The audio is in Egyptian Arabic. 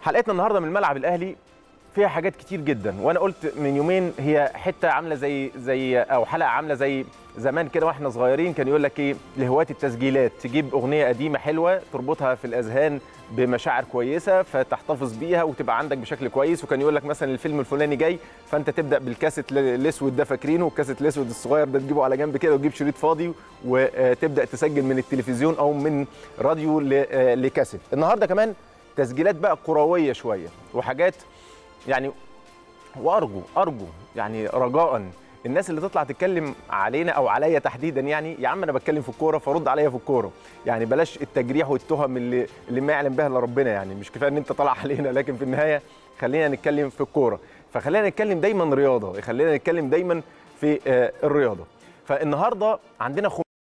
حلقتنا النهارده من الملعب الاهلي فيها حاجات كتير جدا وانا قلت من يومين هي حته عامله زي زي او حلقه عامله زي زمان كده واحنا صغيرين كان يقول لك ايه لهواة التسجيلات تجيب اغنيه قديمه حلوه تربطها في الاذهان بمشاعر كويسه فتحتفظ بيها وتبقى عندك بشكل كويس وكان يقول لك مثلا الفيلم الفلاني جاي فانت تبدا بالكاسيت الاسود ده فاكرينه والكاسيت الاسود الصغير ده تجيبه على جنب كده وتجيب شريط فاضي وتبدا تسجل من التلفزيون او من راديو لكاسيت النهارده كمان تسجيلات بقى كرويه شويه وحاجات يعني وارجو ارجو يعني رجاء الناس اللي تطلع تتكلم علينا او عليا تحديدا يعني يا عم انا بتكلم في الكوره فرد عليا في الكوره يعني بلاش التجريح والتهم اللي اللي ما يعلم بها الا ربنا يعني مش كفايه ان انت طالع علينا لكن في النهايه خلينا نتكلم في الكوره فخلينا نتكلم دايما رياضه خلينا نتكلم دايما في الرياضه فالنهارده عندنا